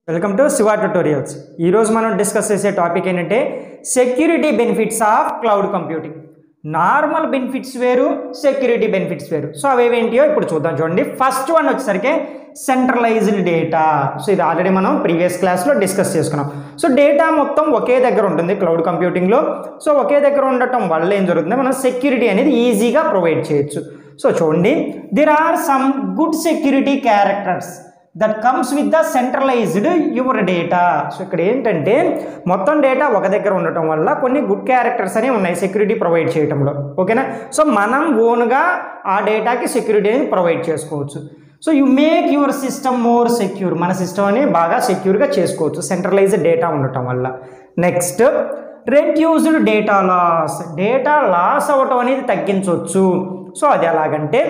welcome to Shiva tutorials ఈరోజు మనం discuss చేసే టాపిక్ ఏంటంటే security benefits of cloud computing normal benefits వేరు సెక్యూరిటీ బెనిఫిట్స్ వేరు సో అవేవేంటియో ఇప్పుడు చూద్దాం చూడండి ఫస్ట్ వన్ వచ్చేసరికి సెంట్రలైజ్డ్ డేటా సో ఇది ఆల్రెడీ మనం ప్రీవియస్ క్లాస్లో డిస్కస్ చేసుకున్నాం సో డేటా మొత్తం ఒకే దగ్గర ఉంటుంది క్లౌడ్ కంప్యూటింగ్లో సో ఒకే దగ్గర ఉండటం వల్ల ఏం జరుగుతుంది మనం సెక్యూరిటీ అనేది ఈజీగా ప్రొవైడ్ చేయొచ్చు సో చూడండి there are some good security characters that comes with the centralised your data so ఇక్కడ ఏంటంటే మొత్తం డేటా ఒక దగ్గర ఉండటం వల్ల కొన్ని గుడ్ క్యారెక్టర్స్ అనేవి ఉన్నాయి సెక్యూరిటీ ప్రొవైడ్ చేయడంలో ఓకేనా సో మనం ఓన్గా ఆ డేటాకి సెక్యూరిటీ అనేది ప్రొవైడ్ చేసుకోవచ్చు so you make your system more secure మన సిస్టమ్ని బాగా సెక్యూర్గా చేసుకోవచ్చు సెంట్రలైజ్డ్ డేటా ఉండటం వల్ల next reduced data loss data loss అవ్వటం అనేది తగ్గించవచ్చు సో అది ఎలాగంటే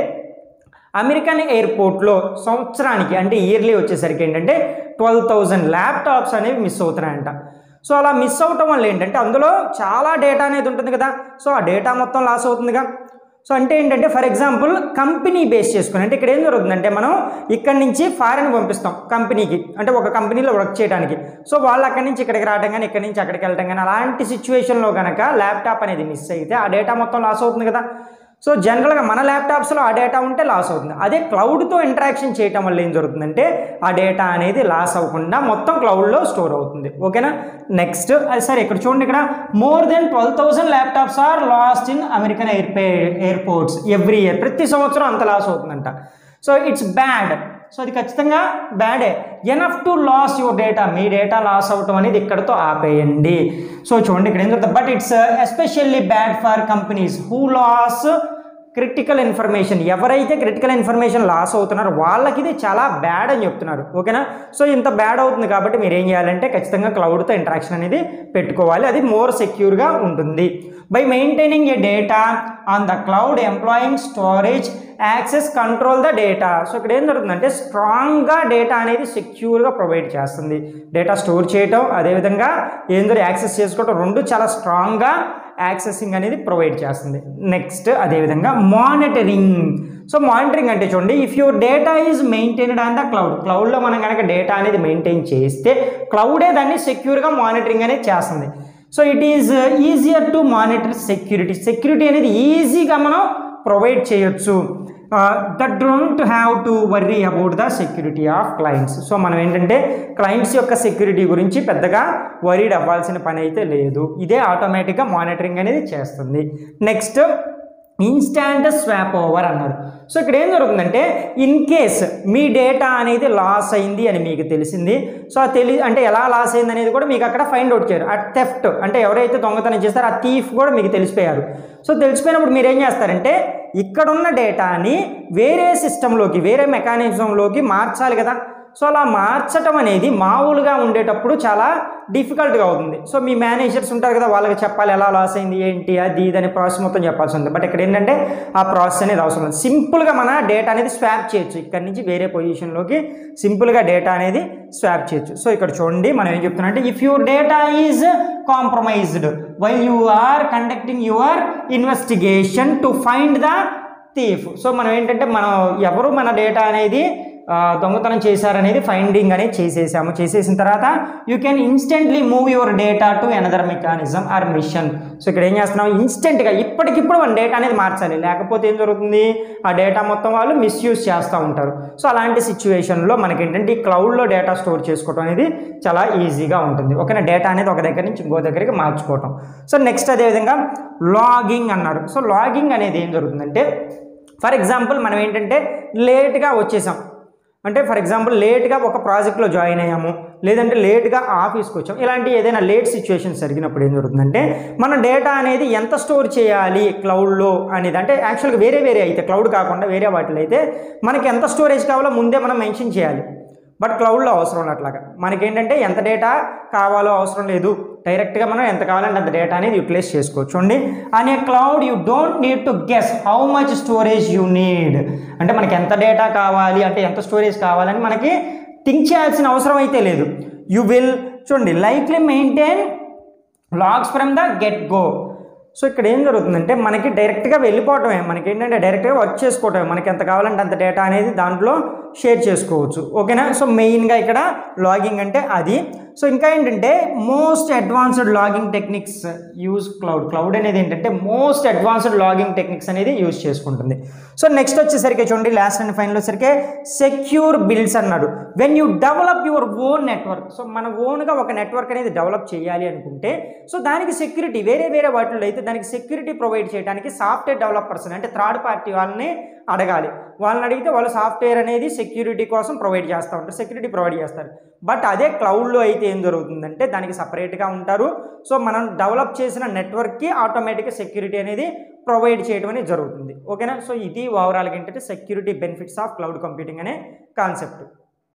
అమెరికన్ ఎయిర్పోర్ట్లో సంవత్సరానికి అంటే ఇయర్లీ వచ్చేసరికి ఏంటంటే ట్వెల్వ్ థౌజండ్ ల్యాప్టాప్స్ అనేవి మిస్ అవుతున్నాయంట సో అలా మిస్ అవటం వల్ల ఏంటంటే అందులో చాలా డేటా అనేది ఉంటుంది కదా సో ఆ డేటా మొత్తం లాస్ అవుతుందిగా సో అంటే ఏంటంటే ఫర్ ఎగ్జాంపుల్ కంపెనీ బేస్ చేసుకుని అంటే ఇక్కడ ఏం జరుగుతుందంటే మనం ఇక్కడి నుంచి ఫారెన్ పంపిస్తాం కంపెనీకి అంటే ఒక కంపెనీలో వర్క్ చేయడానికి సో వాళ్ళు అక్కడి నుంచి ఇక్కడికి రావడం కానీ ఇక్కడి నుంచి అక్కడికి వెళ్ళడం కానీ అలాంటి సిచ్యువేషన్లో కనుక ల్యాప్టాప్ అనేది మిస్ అయితే ఆ డేటా మొత్తం లాస్ అవుతుంది కదా సో జనరల్గా మన ల్యాప్టాప్స్లో ఆ డేటా ఉంటే లాస్ అవుతుంది అదే క్లౌడ్తో ఇంటరాక్షన్ చేయటం వల్ల ఏం జరుగుతుందంటే ఆ డేటా అనేది లాస్ అవ్వకుండా మొత్తం క్లౌడ్లో స్టోర్ అవుతుంది ఓకేనా నెక్స్ట్ అది సరే ఇక్కడ చూడండి ఇక్కడ more than twelve thousand laptops are lost in American ఎయిర్పే ఎయిర్పోర్ట్స్ ఎవ్రీ ఇయర్ ప్రతి సంవత్సరం అంత లాస్ అవుతుందంట సో ఇట్స్ బ్యాడ్ సో అది ఖచ్చితంగా బ్యాడే enough to lose your data మీ డేటా లాస్ అవ్వటం అనేది ఇక్కడతో ఆపేయండి సో చూడండి ఇక్కడ ఏం చెప్తా but it's especially bad for companies who lose critical information ఎవరైతే క్రిటికల్ ఇన్ఫర్మేషన్ లాస్ అవుతున్నారో వాళ్ళకి ఇది చాలా బ్యాడ్ అని చెప్తున్నారు ఓకేనా సో ఇంత బ్యాడ్ అవుతుంది కాబట్టి మీరు ఏం చేయాలంటే ఖచ్చితంగా క్లౌడ్తో ఇంటరాక్షన్ అనేది పెట్టుకోవాలి అది మోర్ సెక్యూర్గా ఉంటుంది by maintaining a data on the cloud employing storage access control the data so ఇక్కడ ఏం జరుగుతుందంటే స్ట్రాంగ్గా డేటా అనేది సెక్యూర్గా ప్రొవైడ్ చేస్తుంది డేటా స్టోర్ చేయటం అదేవిధంగా ఏందో యాక్సెస్ చేసుకోవటం రెండు చాలా స్ట్రాంగ్గా యాక్సెసింగ్ అనేది ప్రొవైడ్ చేస్తుంది నెక్స్ట్ అదేవిధంగా మానిటరింగ్ సో మానిటరింగ్ అంటే చూడండి if your data is maintained on the cloud క్లౌడ్లో మనం కనుక డేటా అనేది మెయింటైన్ చేస్తే క్లౌడే దాన్ని సెక్యూర్గా మానిటరింగ్ అనేది చేస్తుంది so it is easier to monitor security security అనేది ఈజీగా మనం ప్రొవైడ్ చేయొచ్చు that don't have to worry about the security of clients so మనం ఏంటంటే క్లయింట్స్ యొక్క సెక్యూరిటీ గురించి పెద్దగా వరీడ్ అవ్వాల్సిన పని అయితే లేదు ఇదే ఆటోమేటిక్గా మానిటరింగ్ అనేది చేస్తుంది నెక్స్ట్ ఇన్స్టాంట్ స్వాప్ ఓవర్ అన్నారు సో ఇక్కడ ఏం జరుగుతుందంటే ఇన్ కేస్ మీ డేటా అనేది లాస్ అయింది అని మీకు తెలిసింది సో ఆ తెలి అంటే ఎలా లాస్ అయింది అనేది కూడా మీకు అక్కడ ఫైండ్ అవుట్ చేయరు ఆ థెఫ్ట్ అంటే ఎవరైతే దొంగతనం చేస్తారో ఆ థీఫ్ కూడా మీకు తెలిసిపోయారు సో తెలిసిపోయినప్పుడు మీరు ఏం చేస్తారంటే ఇక్కడున్న డేటాని వేరే సిస్టంలోకి వేరే మెకానిజంలోకి మార్చాలి కదా సో అలా మార్చటం అనేది మామూలుగా ఉండేటప్పుడు చాలా డిఫికల్ట్గా అవుతుంది సో మీ మేనేజర్స్ ఉంటారు కదా వాళ్ళకి చెప్పాలి ఎలా లాస్ అయింది ఏంటి అది ఇది అనే ప్రాసెస్ మొత్తం చెప్పాల్సి ఉంది బట్ ఇక్కడ ఏంటంటే ఆ ప్రాసెస్ అనేది అవసరం లేదు సింపుల్గా మన డేటా అనేది స్వాప్ చేయొచ్చు ఇక్కడ నుంచి వేరే పొజిషన్లోకి సింపుల్గా డేటా అనేది స్వాప్ చేయొచ్చు సో ఇక్కడ చూడండి మనం ఏం చెప్తున్నాం అంటే if your data is compromised why you are conducting your investigation to find the thief so మనం ఏంటంటే మనం ఎవరు మన డేటా అనేది దొంగతనం చేశారనేది ఫైండింగ్ అనేది చేసేసాము చేసేసిన తర్వాత you can instantly move your data to another mechanism or machine so ఇక్కడ ఏం చేస్తున్నాం ఇన్స్టెంట్గా ఇప్పటికిప్పుడు మన డేటా అనేది మార్చాలి లేకపోతే ఏం జరుగుతుంది ఆ డేటా మొత్తం వాళ్ళు మిస్యూజ్ చేస్తూ ఉంటారు సో అలాంటి సిచ్యువేషన్లో మనకి ఏంటంటే ఈ క్లౌడ్లో డేటా స్టోర్ చేసుకోవడం అనేది చాలా ఈజీగా ఉంటుంది ఓకేనా డేటా అనేది ఒక దగ్గర నుంచి ఇంకో దగ్గరికి మార్చుకోవటం సో నెక్స్ట్ అదేవిధంగా లాగింగ్ అన్నారు సో లాగింగ్ అనేది ఏం జరుగుతుందంటే ఫర్ ఎగ్జాంపుల్ మనం ఏంటంటే లేట్గా వచ్చేసాం అంటే ఫర్ ఎగ్జాంపుల్ లేట్గా ఒక ప్రాజెక్ట్లో జాయిన్ అయ్యాము లేదంటే లేట్గా ఆఫీస్కి వచ్చాం ఇలాంటి ఏదైనా లేట్ సిచ్యువేషన్స్ జరిగినప్పుడు ఏం జరుగుతుందంటే మన డేటా అనేది ఎంత స్టోర్ చేయాలి క్లౌడ్లో అనేది అంటే యాక్చువల్గా వేరే వేరే అయితే క్లౌడ్ కాకుండా వేరే వాటిలో అయితే మనకి ఎంత స్టోరేజ్ కావాలో ముందే మనం మెన్షన్ చేయాలి బట్ క్లౌడ్లో అవసరం లేదు అట్లాగా మనకేంటంటే ఎంత డేటా కావాలో అవసరం లేదు డైరెక్ట్గా మనం ఎంత కావాలంటే అంత డేటా అనేది యూటిలైజ్ చేసుకోవచ్చు చూడండి అనే cloud you don't need to guess how much storage you need అంటే మనకి ఎంత డేటా కావాలి అంటే ఎంత స్టోరేజ్ కావాలని మనకి థింక్ చేయాల్సిన అవసరం అయితే లేదు యూ విల్ చూడండి likely maintain logs from the get go so ఇక్కడ ఏం జరుగుతుందంటే మనకి డైరెక్ట్గా వెళ్ళిపోవటమే మనకి ఏంటంటే డైరెక్ట్గా వర్క్ చేసుకోవటమే మనకి ఎంత కావాలంటే అంత డేటా అనేది దాంట్లో షేర్ చేసుకోవచ్చు ఓకేనా సో మెయిన్గా ఇక్కడ లాగింగ్ అంటే అది సో ఇంకా ఏంటంటే most advanced logging techniques use cloud cloud అనేది ఏంటంటే మోస్ట్ అడ్వాన్స్డ్ లాగింగ్ టెక్నిక్స్ అనేది యూజ్ చేసుకుంటుంది సో నెక్స్ట్ వచ్చేసరికి చూడండి లాస్ట్ అండ్ ఫైనల్ వచ్చేసరికి సెక్యూర్ బిల్డ్స్ అన్నాడు when you develop your own network so మన ఓన్గా ఒక నెట్వర్క్ అనేది డెవలప్ చేయాలి అనుకుంటే సో దానికి సెక్యూరిటీ వేరే వేరే వాటిలో అయితే దానికి సెక్యూరిటీ ప్రొవైడ్ చేయడానికి సాఫ్ట్వేర్ డెవలపర్స్ అంటే థర్డ్ పార్టీ వాళ్ళని అడగాలి వాళ్ళని అడిగితే వాళ్ళు సాఫ్ట్వేర్ అనేది సెక్యూరిటీ కోసం ప్రొవైడ్ చేస్తూ ఉంటారు సెక్యూరిటీ ప్రొవైడ్ చేస్తారు బట్ అదే క్లౌడ్లో అయితే ఏం జరుగుతుందంటే దానికి సపరేట్గా ఉంటారు సో మనం డెవలప్ చేసిన నెట్వర్క్కి ఆటోమేటిక్గా సెక్యూరిటీ అనేది ప్రొవైడ్ చేయడం అనేది జరుగుతుంది ఓకేనా సో ఇది ఓవరాల్గా ఏంటంటే security benefits of cloud computing అనే కాన్సెప్ట్